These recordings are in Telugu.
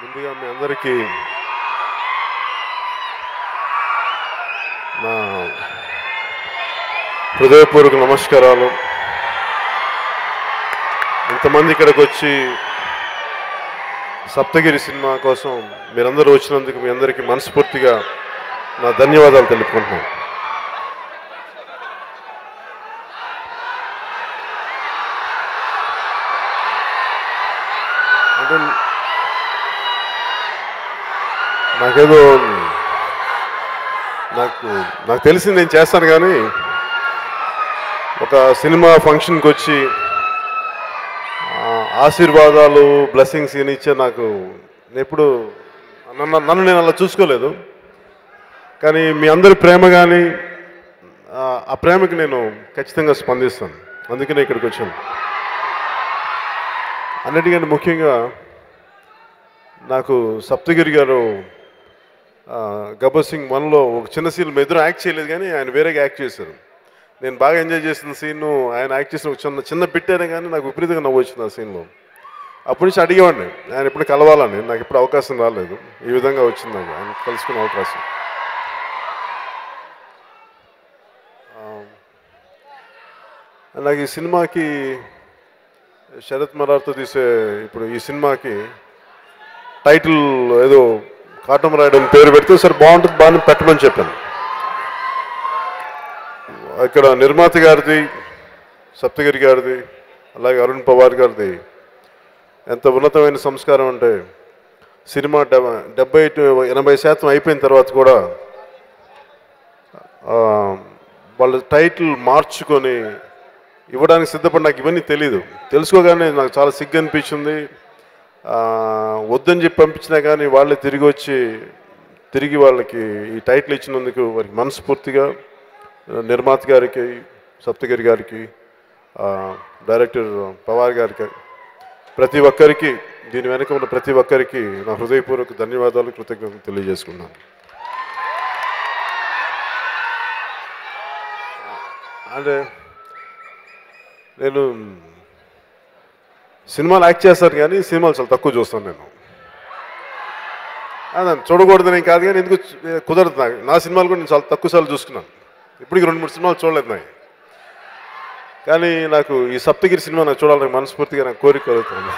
ముందుగా మీ అందరికీ నా హృదయపూర్వక నమస్కారాలు ఇంతమంది ఇక్కడికి వచ్చి సప్తగిరి సినిమా కోసం మీరందరూ వచ్చినందుకు మీ అందరికీ మనస్ఫూర్తిగా నా ధన్యవాదాలు తెలుపుకుంటున్నాను అంటే నాకేదో నాకు నాకు తెలిసి నేను చేస్తాను కానీ ఒక సినిమా ఫంక్షన్కి వచ్చి ఆ, ఆశీర్వాదాలు బ్లెస్సింగ్స్ ఇవన్నీ ఇచ్చే నాకు నేను ఎప్పుడు నన్ను నన్ను నేను అలా చూసుకోలేదు కానీ మీ అందరి ప్రేమ కానీ ఆ ప్రేమకి నేను ఖచ్చితంగా స్పందిస్తాను అందుకనే ఇక్కడికి వచ్చాను అన్నిటికంటే ముఖ్యంగా నాకు సప్తగిరి గారు ఆ, గబ్బర్ సింగ్ వన్లో ఒక చిన్న సీన్ మీ ఇద్దరు యాక్ట్ చేయలేదు కానీ ఆయన వేరేగా యాక్ట్ చేశారు నేను బాగా ఎంజాయ్ చేసిన సీన్ ఆయన యాక్ట్ చేసిన ఒక చిన్న చిన్న బిట్టైనా కానీ నాకు విపరీతంగా నవ్వు వచ్చింది ఆ సీన్లో అప్పటి నుంచి అడిగేవాడిని ఆయన ఎప్పుడు కలవాలని నాకు ఇప్పుడు అవకాశం రాలేదు ఈ విధంగా వచ్చింది నాకు ఆయన కలుసుకునే అవకాశం ఆ, నాకు ఈ సినిమాకి శరత్ మరార్తో తీసే ఇప్పుడు ఈ సినిమాకి టైటిల్ ఏదో కాటం రాయడం పేరు పెడితే సరే బాగుంటుంది బాగా పెట్టమని చెప్పాను ఇక్కడ నిర్మాత గారిది సప్తగిరి గారిది అలాగే అరుణ్ పవార్ గారిది ఎంత ఉన్నతమైన సంస్కారం అంటే సినిమా డెబ డెబ్బై టు ఎనభై శాతం అయిపోయిన తర్వాత కూడా ఆ, వాళ్ళ టైటిల్ మార్చుకొని ఇవ్వడానికి సిద్ధపడి నాకు ఇవన్నీ తెలియదు తెలుసుకోగానే నాకు చాలా సిగ్గు అనిపించింది ఆ, వద్దని చెప్పి పంపించినా కానీ వాళ్ళే తిరిగి వచ్చి తిరిగి వాళ్ళకి ఈ టైటిల్ ఇచ్చినందుకు వారికి మనస్ఫూర్తిగా ఆ, నిర్మాత గారికి సప్తగిరి గారికి ఆ, డైరెక్టర్ పవార్ గారికి ప్రతి ఒక్కరికి దీని వెనక ఉన్న ప్రతి ఒక్కరికి నా హృదయపూర్వక ధన్యవాదాలు కృతజ్ఞతలు తెలియజేసుకున్నాను అంటే నేను సినిమాలు యాక్ట్ చేస్తాను కానీ సినిమాలు చాలా తక్కువ చూస్తాను నేను అదే చూడకూడదని ఏం కాదు కానీ ఎందుకు చు- కుదరదు నాకు నా సినిమాలు కూడా నేను చాలా తక్కువ సార్లు చూసుకున్నాను ఇప్పటికి రెండు మూడు సినిమాలు చూడలేదు నాకు కానీ నాకు ఈ సప్తగిరి సినిమా నాకు చూడాలని మనస్ఫూర్తిగా నాకు కోరిక కలుగుతుంది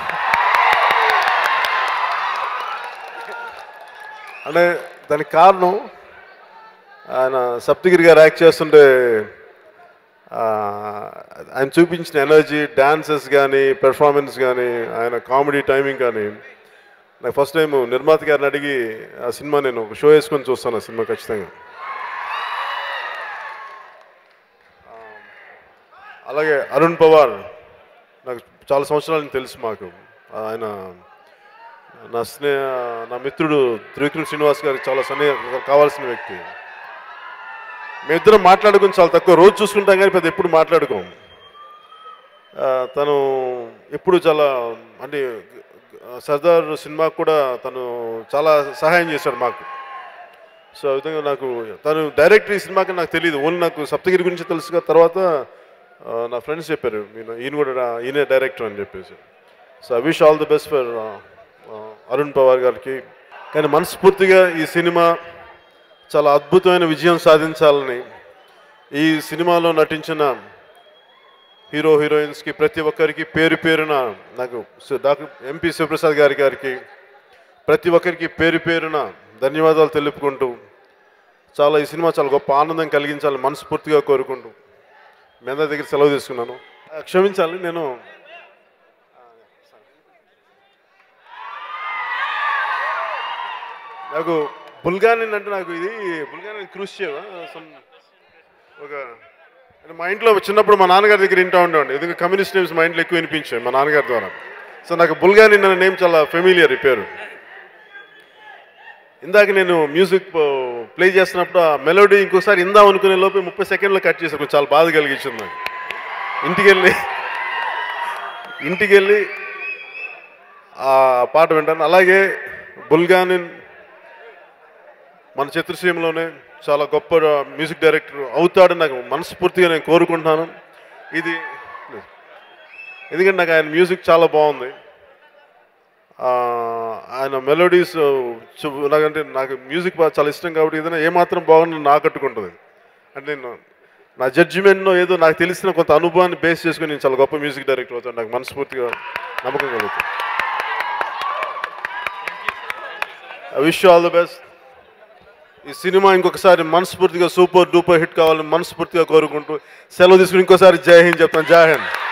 అంటే దానికి కారణం ఆయన సప్తగిరి గారు యాక్ట్ చేస్తుంటే ఆ, ఆయన చూపించిన ఎనర్జీ డాన్సెస్ కానీ పెర్ఫార్మెన్స్ కానీ ఆయన కామెడీ టైమింగ్ కానీ నాకు ఫస్ట్ టైం నిర్మాత గారిని అడిగి ఆ సినిమా నేను ఒక షో వేసుకొని చూస్తాను ఆ సినిమా ఖచ్చితంగా ఆ, అలాగే అరుణ్ పవార్ నాకు చాలా సంవత్సరాల నుంచి తెలుసు మాకు ఆయన నా స్నేహ నా మిత్రుడు త్రివిక్రమ్ శ్రీనివాస్ గారికి చాలా సన్నిహ కావాల్సిన వ్యక్తి మేమిద్దరం మాట్లాడుకుని చాలా తక్కువ రోజు చూసుకుంటాం కానీ పెద్ద ఎప్పుడు మాట్లాడుకోం ఆ, తను ఎప్పుడు చాలా అంటే ఆ, సర్దార్ సినిమాకు కూడా తను చాలా సహాయం చేశాడు మాకు సో ఆ విధంగా నాకు తను డైరెక్ట్ ఈ సినిమాకి నాకు తెలియదు ఓన్లీ నాకు సప్తగిరి గురించి తెలుసుగా తర్వాత ఆ, నా ఫ్రెండ్స్ చెప్పారు ఈయన ఈయన కూడా రా- ఈయనే డైరెక్టర్ అని చెప్పేసి so I wish all the best for Arun Pawar గారికి కానీ మనస్ఫూర్తిగా ఈ సినిమా చాలా అద్భుతమైన విజయం సాధించాలని ఈ సినిమాలో నటించిన హీరో హీరోయిన్స్కి ప్రతి ఒక్కరికి పేరు పేరున నాకు సు- డాక్టర్ ఎంపీ శివప్రసాద్ గారి గారికి ప్రతి ఒక్కరికి పేరు పేరున ధన్యవాదాలు తెలుపుకుంటూ చాలా ఈ సినిమా చాలా గొప్ప ఆనందం కలిగించాలని మనస్ఫూర్తిగా కోరుకుంటూ మీ అందరి దగ్గర సెలవు తీసుకున్నాను ఆ, క్షమించాలి నేను నాకు బుల్గానిన్ అంటే నాకు ఇది బుల్గానిన్ క్రూషియల్ సమ్ ఒక అంటే మా ఇంట్లో చిన్నప్పుడు మా నాన్నగారి దగ్గర వింటూ ఉండేవాడిని ఎందుకంటే కమ్యూనిస్ట్ నేమ్స్ మా ఇంట్లో ఎక్కువ వినిపించాయి మా నాన్నగారి ద్వారా సో నాకు బుల్గానిన్ అనే నేమ్ చాలా ఫెమిలియర్ ఈ పేరు ఇందాక నేను మ్యూజిక్ ప్లే చేస్తున్నప్పుడు ఆ మెలోడీ ఇంకోసారి ఇందాం అనుకునే లోపే ముప్పై సెకండ్లో కట్ చేశాను కొంచెం చాలా బాధ కలిగించింది నాకు ఇంటికి వెళ్ళి ఇంటికి వెళ్ళి ఆ పాట వింటాను అలాగే బుల్గానిన్ మన చిత్రసీమలోనే చాలా గొప్ప మ్యూజిక్ డైరెక్టర్ అవుతాడని నాకు మనస్ఫూర్తిగా నేను కోరుకుంటున్నాను ఇది ఎందుకంటే నాకు ఆయన మ్యూజిక్ చాలా బాగుంది ఆ, ఆయన మెలోడీస్ నాకంటే నాకు మ్యూజిక్ బాగా చాలా ఇష్టం కాబట్టి ఏదైనా ఏమాత్రం బాగున్నా నాకు కట్టుకుంటుంది అంటే నేను నా జడ్జిమెంట్నో ఏదో నాకు తెలిసిన కొంత అనుభవాన్ని బేస్ చేసుకుని నేను చాలా గొప్ప మ్యూజిక్ డైరెక్టర్ అవుతాను నాకు మనస్ఫూర్తిగా నమ్మకం కలుగుతుంది I wish all the best ఈ సినిమా ఇంకొకసారి మనస్ఫూర్తిగా సూపర్ డూపర్ హిట్ కావాలని మనస్ఫూర్తిగా కోరుకుంటూ సెలవు తీసుకుని ఇంకోసారి జై హింద్ చెప్తాను జై హింద్